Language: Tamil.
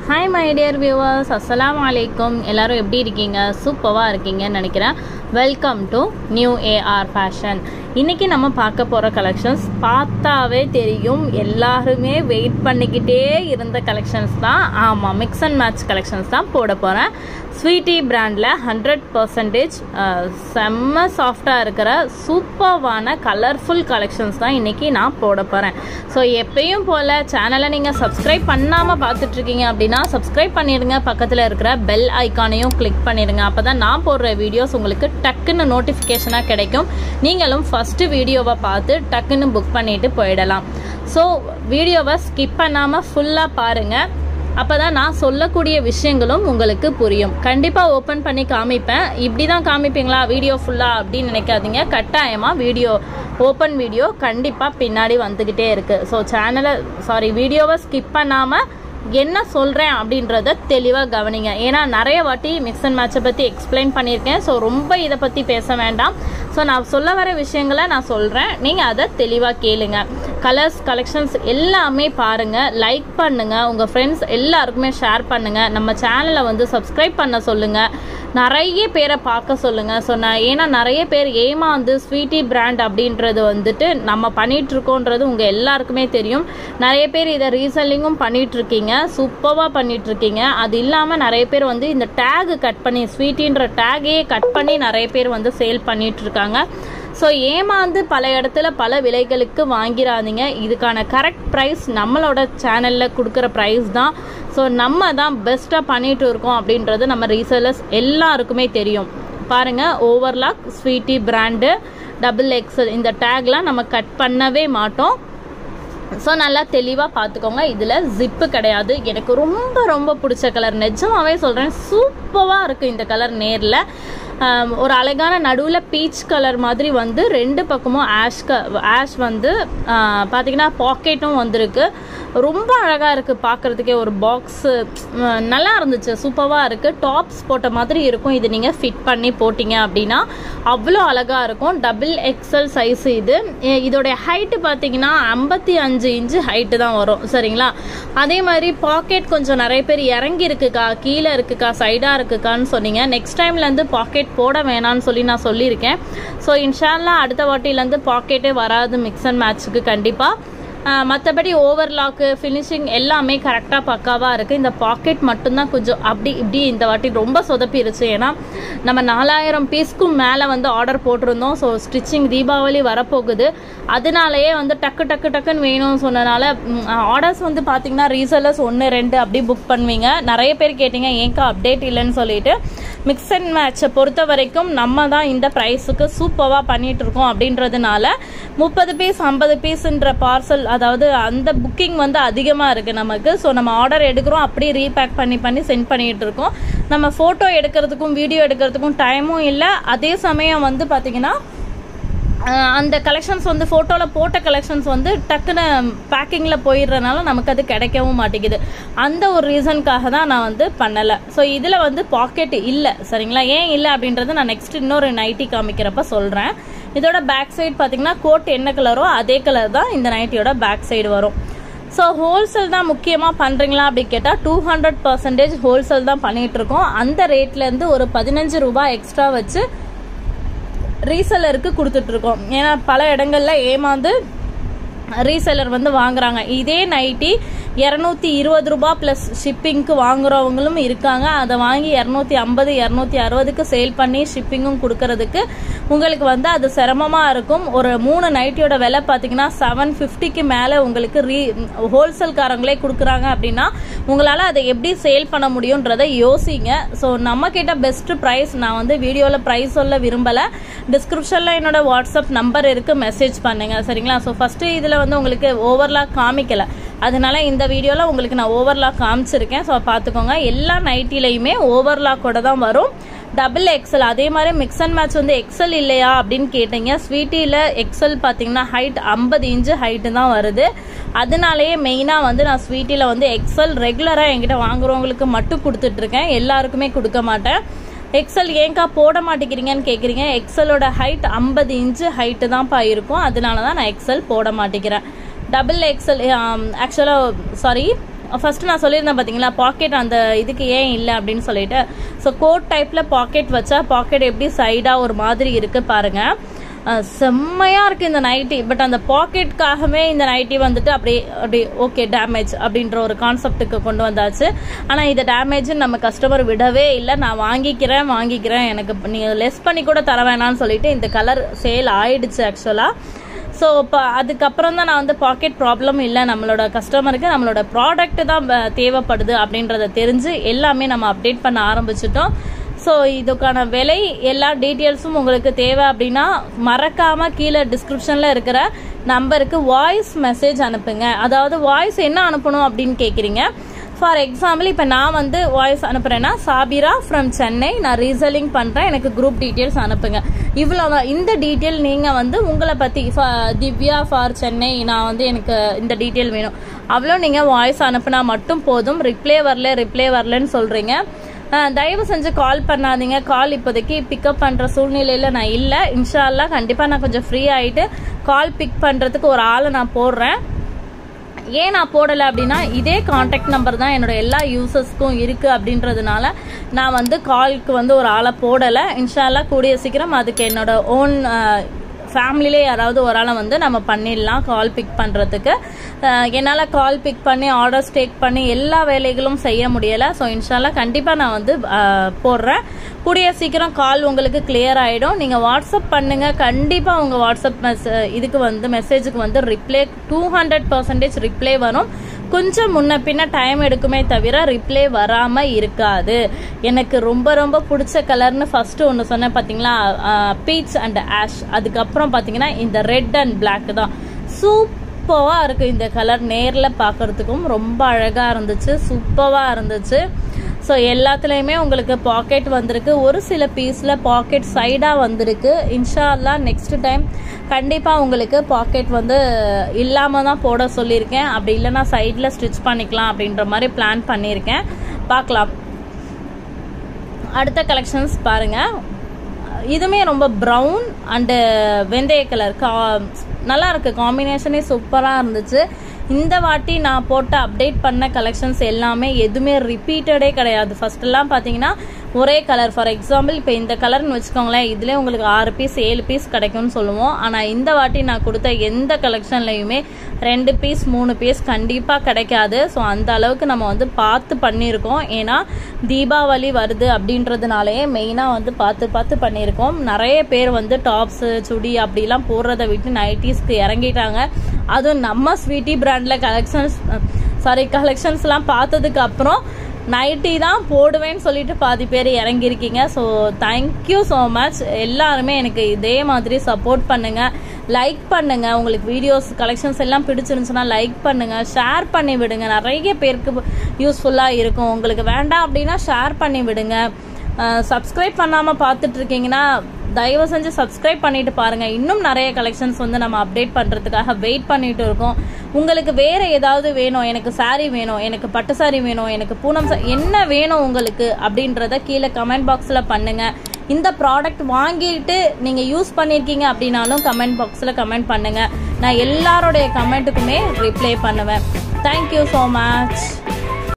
ஹாய் மை டியர் வியூவர்ஸ் அஸ்ஸலாமு அலைக்கும் எல்லாரும் எப்படி இருக்கீங்க சூப்பராக இருக்கீங்கன்னு நினைக்கிறேன் welcome to new AR fashion இன்றைக்கி நம்ம பார்க்க போகிற கலெக்ஷன்ஸ் பார்த்தாவே தெரியும் எல்லாருமே வெயிட் பண்ணிக்கிட்டே இருந்த கலெக்ஷன்ஸ் தான் ஆமாம் மிக்ஸ் அண்ட் மேட்ச் கலெக்ஷன்ஸ் தான் போட போகிறேன் ஸ்வீட்டி பிராண்டில் ஹண்ட்ரட் பர்சன்டேஜ் செம்ம சாஃப்டாக இருக்கிற சூப்பர்வான கலர்ஃபுல் கலெக்ஷன்ஸ் தான் இன்றைக்கி நான் போட போகிறேன் ஸோ எப்பயும் போல் சேனலை நீங்கள் சப்ஸ்கிரைப் பண்ணாமல் பார்த்துட்ருக்கீங்க அப்படின்னா சப்ஸ்கிரைப் பண்ணிடுங்க பக்கத்தில் இருக்கிற பெல் ஐக்கானையும் கிளிக் பண்ணிடுங்க அப்போ தான் நான் போடுற வீடியோஸ் உங்களுக்கு டக்குன்னு நோட்டிஃபிகேஷனாக கிடைக்கும் நீங்களும் ஃபஸ்ட்டு வீடியோவை பார்த்து டக்குன்னு புக் பண்ணிவிட்டு போயிடலாம் ஸோ வீடியோவை ஸ்கிப் பண்ணாமல் ஃபுல்லாக பாருங்கள் அப்போ தான் நான் சொல்லக்கூடிய விஷயங்களும் உங்களுக்கு புரியும் கண்டிப்பாக ஓப்பன் பண்ணி காமிப்பேன் இப்படி தான் காமிப்பீங்களா வீடியோ ஃபுல்லாக அப்படின்னு நினைக்காதீங்க கட்டாயமாக வீடியோ ஓப்பன் வீடியோ கண்டிப்பாக பின்னாடி வந்துக்கிட்டே இருக்குது ஸோ சேனலை சாரி வீடியோவை ஸ்கிப் பண்ணாமல் என்ன சொல்கிறேன் அப்படின்றத தெளிவாக கவனிங்க ஏன்னா நிறைய வாட்டி மிக்ஸ் அண்ட் மேட்சை பற்றி எக்ஸ்பிளைன் பண்ணியிருக்கேன் ஸோ ரொம்ப இதை பற்றி பேச வேண்டாம் ஸோ நான் சொல்ல வர விஷயங்களை நான் சொல்கிறேன் நீங்கள் அதை தெளிவாக கேளுங்க கலர்ஸ் கலெக்ஷன்ஸ் எல்லாமே பாருங்கள் லைக் பண்ணுங்கள் உங்கள் ஃப்ரெண்ட்ஸ் எல்லாருக்குமே ஷேர் பண்ணுங்கள் நம்ம சேனலை வந்து சப்ஸ்கிரைப் பண்ண சொல்லுங்கள் நிறைய பேரை பார்க்க சொல்லுங்கள் ஸோ நான் ஏன்னா நிறைய பேர் ஏமாந்து ஸ்வீட்டி பிராண்ட் அப்படின்றது வந்துட்டு நம்ம பண்ணிகிட்ருக்கோன்றது உங்கள் எல்லாருக்குமே தெரியும் நிறைய பேர் இதை ரீசெல்லிங்கும் பண்ணிகிட்ருக்கீங்க சூப்பராக பண்ணிகிட்ருக்கீங்க அது இல்லாமல் நிறைய பேர் வந்து இந்த டேகு கட் பண்ணி ஸ்வீட்டின்ற டேகையே கட் பண்ணி நிறைய பேர் வந்து சேல் பண்ணிகிட்ருக்காங்க ஸோ ஏமாந்து பல இடத்துல பல விலைகளுக்கு வாங்கிடாதீங்க இதுக்கான கரெக்ட் ப்ரைஸ் நம்மளோட சேனலில் கொடுக்குற ப்ரைஸ் தான் ஸோ நம்ம தான் பெஸ்ட்டாக பண்ணிட்டு இருக்கோம் அப்படின்றது நம்ம ரீசேலர்ஸ் எல்லாருக்குமே தெரியும் பாருங்கள் overlock sweety brand double XL இந்த டேக்லாம் நம்ம கட் பண்ணவே மாட்டோம் ஸோ நல்லா தெளிவாக பார்த்துக்கோங்க இதில் ஜிப்பு கிடையாது எனக்கு ரொம்ப ரொம்ப பிடிச்ச கலர் நிஜமாவே சொல்கிறேன் சூப்பராக இருக்குது இந்த கலர் நேரில் ஒரு அழகான நடுவில் பீச் கலர் மாதிரி வந்து ரெண்டு பக்கமும் ஆஷ் க ஆஷ் வந்து பார்த்திங்கன்னா பாக்கெட்டும் வந்திருக்கு ரொம்ப அழகாக இருக்குது பார்க்குறதுக்கே ஒரு பாக்ஸு நல்லா இருந்துச்சு சூப்பராக இருக்குது டாப்ஸ் போட்ட மாதிரி இருக்கும் இது நீங்கள் ஃபிட் பண்ணி போட்டிங்க அப்படின்னா அவ்வளோ அழகாக இருக்கும் டபுள் எக்ஸல் சைஸ் இது இதோடைய ஹைட்டு பார்த்தீங்கன்னா ஐம்பத்தி அஞ்சு இன்ச்சு ஹைட்டு தான் வரும் சரிங்களா அதே மாதிரி பாக்கெட் கொஞ்சம் நிறைய பேர் இறங்கி இருக்குக்கா கீழே இருக்குக்கா சைடாக இருக்குக்கான்னு சொன்னீங்க நெக்ஸ்ட் டைம்லேருந்து பாக்கெட் போட வேணான்னு சொல்லி நான் சொல்லியிருக்கேன் ஸோ இன்ஷால்லாம் அடுத்த வாட்டிலேருந்து பாக்கெட்டே வராது மிக்ஸ் அண்ட் மேட்ச்சுக்கு கண்டிப்பாக மற்றபடி ஓவர்லாக்கு ஃபினிஷிங் எல்லாமே கரெக்டாக பக்காவாக இருக்குது இந்த பாக்கெட் மட்டும்தான் கொஞ்சம் அப்படி இப்படி இந்த வாட்டி ரொம்ப சொதப்பிருச்சு ஏன்னா நம்ம நாலாயிரம் பீஸ்க்கும் மேலே வந்து ஆர்டர் போட்டிருந்தோம் ஸோ ஸ்டிச்சிங் தீபாவளி வரப்போகுது அதனாலயே வந்து டக்கு டக்கு டக்குன்னு வேணும்னு சொன்னனால ஆர்டர்ஸ் வந்து பார்த்தீங்கன்னா ரீசெல்லர்ஸ் ஒன்று ரெண்டு அப்படி புக் பண்ணுவீங்க நிறைய பேர் கேட்டிங்க ஏங்கா அப்டேட் இல்லைன்னு சொல்லிட்டு மிக்ஸ் அண்ட் மேட்சை பொறுத்த வரைக்கும் நம்ம தான் இந்த ப்ரைஸுக்கு சூப்பராக பண்ணிகிட்டு இருக்கோம் அப்படின்றதுனால முப்பது பீஸ் ஐம்பது பீஸுன்ற பார்சல் அதாவது அந்த புக்கிங் வந்து அதிகமாக இருக்குது நமக்கு ஸோ நம்ம ஆர்டர் எடுக்கிறோம் அப்படியே ரீபேக் பண்ணி பண்ணி சென்ட் பண்ணிகிட்டு இருக்கோம் நம்ம ஃபோட்டோ எடுக்கிறதுக்கும் வீடியோ எடுக்கிறதுக்கும் டைமும் இல்லை அதே சமயம் வந்து பார்த்திங்கன்னா அந்த கலெக்ஷன்ஸ் வந்து ஃபோட்டோவில் போட்ட கலெக்ஷன்ஸ் வந்து டக்குன்னு பேக்கிங்கில் போயிடுறதுனால நமக்கு அது கிடைக்கவும் மாட்டேங்குது அந்த ஒரு ரீசனுக்காக தான் நான் வந்து பண்ணலை ஸோ இதில் வந்து பாக்கெட் இல்லை சரிங்களா ஏன் இல்லை அப்படின்றத நான் நெக்ஸ்ட் இன்னொரு நைட்டி காமிக்கிறப்ப சொல்கிறேன் இதோட பேக் சைடு பார்த்தீங்கன்னா கோட் என்ன கலரோ அதே கலர் தான் இந்த நைட்டியோட பேக் சைடு வரும் ஸோ ஹோல்சேல் தான் முக்கியமாக பண்ணுறீங்களா அப்படி கேட்டால் டூ ஹண்ட்ரட் பர்சன்டேஜ் ஹோல்சேல் தான் பண்ணிகிட்ருக்கோம் அந்த ரேட்லேருந்து ஒரு பதினஞ்சு ரூபாய் எக்ஸ்ட்ரா வச்சு ரீசெல்லருக்கு கொடுத்துட்ருக்கோம் ஏன்னா பல இடங்களில் ஏமாந்து ரீசெல்லர் வந்து வாங்குறாங்க இதே நைட்டி இரநூத்தி இருபது ரூபா ப்ளஸ் ஷிப்பிங்க்கு வாங்குறவங்களும் இருக்காங்க அதை வாங்கி இரநூத்தி ஐம்பது இரநூத்தி அறுபதுக்கு சேல் பண்ணி ஷிப்பிங்கும் கொடுக்கறதுக்கு உங்களுக்கு வந்து அது சிரமமாக இருக்கும் ஒரு மூணு நைட்டியோட விலை பார்த்தீங்கன்னா செவன் ஃபிஃப்டிக்கு மேலே உங்களுக்கு ரீ ஹோல்சேல்காரங்களே கொடுக்குறாங்க அப்படின்னா உங்களால் அதை எப்படி சேல் பண்ண முடியுன்றதை யோசிங்க ஸோ நம்ம கிட்ட பெஸ்ட் ப்ரைஸ் நான் வந்து வீடியோவில் ப்ரைஸ் சொல்ல விரும்பலை டிஸ்கிரிப்ஷனில் என்னோட வாட்ஸ்அப் நம்பர் இருக்குது மெசேஜ் பண்ணுங்கள் சரிங்களா ஸோ ஃபஸ்ட்டு இதில் வந்து உங்களுக்கு ஓவர்லாக் காமிக்கலை அதனால இந்த வீடியோவில் உங்களுக்கு நான் ஓவர்லாக் காமிச்சிருக்கேன் ஸோ பார்த்துக்கோங்க எல்லா நைட்டிலையுமே ஓவர்லாக்கோட தான் வரும் டபுள் எக்ஸல் அதே மாதிரி மிக்ஸ் அண்ட் மேட்ச் வந்து எக்ஸல் இல்லையா அப்படின்னு கேட்டீங்க ஸ்வீட்டியில் எக்ஸல் பார்த்தீங்கன்னா ஹைட் ஐம்பது இன்ச்சு ஹைட்டு தான் வருது அதனாலேயே மெயினாக வந்து நான் ஸ்வீட்டியில் வந்து எக்ஸல் ரெகுலராக என்கிட்ட வாங்குறவங்களுக்கு மட்டும் கொடுத்துட்ருக்கேன் எல்லாருக்குமே கொடுக்க மாட்டேன் எக்ஸல் ஏங்கா போட மாட்டேங்கிறீங்கன்னு கேட்குறீங்க எக்ஸலோட ஹைட் ஐம்பது இன்ச்சு ஹைட்டு தான்ப்பா இருக்கும் அதனால தான் நான் எக்ஸல் போட மாட்டேங்கிறேன் டபுள் எக்ஸல் ஆக்சுவலாக சாரி ஃபர்ஸ்ட் நான் சொல்லியிருந்தேன் பார்த்தீங்களா பாக்கெட் அந்த இதுக்கு ஏன் இல்லை அப்படின்னு சொல்லிட்டு ஸோ கோட் டைப்பில் பாக்கெட் வச்சா பாக்கெட் எப்படி சைடாக ஒரு மாதிரி இருக்கு பாருங்க அஹ் செம்மையாக இருக்குது இந்த நைட்டி பட் அந்த பாக்கெட்காகவே இந்த நைட்டி வந்துட்டு அப்படியே அப்படி ஓகே டேமேஜ் அப்படின்ற ஒரு கான்செப்ட்டுக்கு கொண்டு வந்தாச்சு ஆனால் இது டேமேஜ் நம்ம கஸ்டமர் விடவே இல்லை நான் வாங்கிக்கிறேன் வாங்கிக்கிறேன் எனக்கு நீங்கள் லெஸ் பண்ணி கூட தர வேணாம்னு சொல்லிட்டு இந்த கலர் சேல் ஆயிடுச்சு ஆக்சுவலாக ஸோ இப்போ அதுக்கப்புறம் தான் நான் வந்து பாக்கெட் ப்ராப்ளம் இல்லை நம்மளோட கஸ்டமருக்கு நம்மளோட ப்ராடக்ட் தான் வ- தேவைப்படுது அப்படின்றத தெரிஞ்சு எல்லாமே நம்ம அப்டேட் பண்ண ஆரம்பிச்சிட்டோம் ஸோ இதுக்கான விலை எல்லா டீட்டெயில்ஸும் உங்களுக்கு தேவை அப்படின்னா மறக்காம கீழே டிஸ்கிரிப்ஷனில் இருக்கிற நம்பருக்கு வாய்ஸ் மெசேஜ் அனுப்புங்க அதாவது வாய்ஸ் என்ன அனுப்பணும் அப்படின்னு கேட்குறீங்க ஃபார் எக்ஸாம்பிள் இப்போ நான் வந்து வாய்ஸ் அனுப்புறேன்னா சாபிரா ஃப்ரம் சென்னை நான் ரீசெல்லிங் பண்ணுறேன் எனக்கு குரூப் டீட்டெயில்ஸ் அனுப்புங்க இவ்வளோதான் இந்த டீட்டெயில் நீங்கள் வந்து உங்களை பற்றி திவ்யா ஃபார் சென்னை நான் வந்து எனக்கு இந்த டீட்டெயில் வேணும் அவ்வளோ நீங்கள் வாய்ஸ் அனுப்புனா மட்டும் போதும் ரிப்ளை வரல ரிப்ளை வரலன்னு சொல்கிறீங்க தயவு செஞ்சு கால் பண்ணாதீங்க கால் இப்போதைக்கு பிக்கப் பண்ணுற சூழ்நிலையில் நான் இல்லை இன்ஷால்லா கண்டிப்பாக நான் கொஞ்சம் ஃப்ரீ ஆகிட்டு கால் பிக் பண்ணுறதுக்கு ஒரு ஆளை நான் போடுறேன் ஏன் நான் போடலை அப்படின்னா இதே காண்டாக்ட் நம்பர் தான் என்னோட எல்லா யூசர்ஸ்க்கும் இருக்குது அப்படின்றதுனால நான் வந்து கால்க்கு வந்து ஒரு ஆளை போடலை இன்ஷால்லா கூடிய சீக்கிரம் அதுக்கு என்னோட ஓன் ஃபேமிலியிலே யாராவது ஒரு ஆளை வந்து நம்ம பண்ணிடலாம் கால் பிக் பண்ணுறதுக்கு என்னால் கால் பிக் பண்ணி ஆர்டர்ஸ் டேக் பண்ணி எல்லா வேலைகளும் செய்ய முடியலை ஸோ இன்ஷால்லா கண்டிப்பாக நான் வந்து அஹ், போடுறேன் கூடிய சீக்கிரம் கால் உங்களுக்கு கிளியர் ஆகிடும் நீங்கள் வாட்ஸ்அப் பண்ணுங்கள் கண்டிப்பாக உங்கள் வாட்ஸ்அப் மெஸ் இதுக்கு வந்து மெசேஜுக்கு வந்து reply two hundred percentage reply வரும் கொஞ்சம் முன்ன பின்ன டைம் எடுக்குமே தவிர ரிப்ளை வராமல் இருக்காது எனக்கு ரொம்ப ரொம்ப பிடிச்ச கலர்னு ஃபஸ்ட்டு ஒன்று சொன்னேன் பார்த்தீங்களா பீச் அண்ட் ஆஷ் அதுக்கப்புறம் பார்த்தீங்கன்னா இந்த ரெட் அண்ட் Black தான் சூப்பராக இருக்குது இந்த கலர் நேரில் பார்க்கறதுக்கும் ரொம்ப அழகாக இருந்துச்சு சூப்பராக இருந்துச்சு ஸோ எல்லாத்துலேயுமே உங்களுக்கு பாக்கெட் வந்திருக்கு ஒரு சில பீஸில் பாக்கெட் சைடாக வந்திருக்கு இன்ஷா அல்லாஹ் நெக்ஸ்ட் டைம் கண்டிப்பாக உங்களுக்கு பாக்கெட் வந்து இல்லாமல் தான் போட சொல்லியிருக்கேன் அப்படி இல்லைன்னா சைடில் ஸ்டிச் பண்ணிக்கலாம் அப்படின்ற மாதிரி பிளான் பண்ணியிருக்கேன் பார்க்கலாம் அடுத்த கலெக்ஷன்ஸ் பாருங்கள் இதுவுமே ரொம்ப ப்ரௌன் அண்டு வெந்தய கலர் கா நல்லா இருக்கு காம்பினேஷனே சூப்பராக இருந்துச்சு இந்த வாட்டி நான் போட்ட அப்டேட் பண்ண கலெக்ஷன்ஸ் எல்லாமே எதுவுமே ரிப்பீட்டடே கிடையாது ஃபர்ஸ்ட்லாம் பார்த்தீங்கன்னா ஒரே கலர் ஃபார் எக்ஸாம்பிள் இப்போ இந்த கலர்னு வச்சுக்கோங்களேன் இதுலேயே உங்களுக்கு ஆறு பீஸ் ஏழு பீஸ் கிடைக்கும்னு சொல்லுவோம் ஆனால் இந்த வாட்டி நான் கொடுத்த எந்த கலெக்ஷன்லையுமே ரெண்டு பீஸ் மூணு பீஸ் கண்டிப்பாக கிடைக்காது ஸோ அந்த அளவுக்கு நம்ம வந்து பார்த்து பண்ணியிருக்கோம் ஏன்னா தீபாவளி வருது அப்படின்றதுனாலயே மெயினாக வந்து பார்த்து பார்த்து பண்ணியிருக்கோம் நிறைய பேர் வந்து டாப்ஸு சுடி அப்படிலாம் போடுறத விட்டு நைட்டிஸ்க்கு இறங்கிட்டாங்க அதுவும் நம்ம ஸ்வீட்டி பிராண்டில் கலெக்ஷன்ஸ் சாரி கலெக்ஷன்ஸ்லாம் பார்த்ததுக்கு அப்புறம் நைட்டி தான் போடுவேன்னு சொல்லிட்டு பாதி பேர் இறங்கியிருக்கீங்க ஸோ தேங்க்யூ ஸோ மச் எல்லாருமே எனக்கு இதே மாதிரி சப்போர்ட் பண்ணுங்க லைக் பண்ணுங்க உங்களுக்கு வீடியோஸ் கலெக்ஷன்ஸ் எல்லாம் பிடிச்சிருந்துச்சுன்னா லைக் பண்ணுங்க ஷேர் பண்ணி விடுங்க நிறைய பேருக்கு யூஸ்ஃபுல்லாக இருக்கும் உங்களுக்கு வேண்டாம் அப்படின்னா ஷேர் பண்ணி விடுங்க சப்ஸ்கிரைப் பண்ணாமல் பார்த்துட்டு இருக்கீங்கன்னா தயவு செஞ்சு சப்ஸ்கிரைப் பண்ணிட்டு பாருங்க இன்னும் நிறைய கலெக்ஷன்ஸ் வந்து நம்ம அப்டேட் பண்றதுக்காக வெயிட் பண்ணிட்டு இருக்கோம் உங்களுக்கு வேற ஏதாவது வேணும் எனக்கு saree வேணும் எனக்கு பட்டு saree வேணும் எனக்கு பூனம் sa- என்ன வேணும் உங்களுக்கு அப்படின்றத கீழே கமெண்ட் பாக்ஸில் பண்ணுங்க இந்த ப்ராடக்ட் வாங்கிட்டு நீங்க யூஸ் பண்ணியிருக்கீங்க அப்படின்னாலும் கமெண்ட் பாக்ஸில் கமெண்ட் பண்ணுங்க நான் எல்லாருடைய கமெண்ட்டுக்குமே ரிப்ளை பண்ணுவேன் தேங்க்யூ ஸோ மச்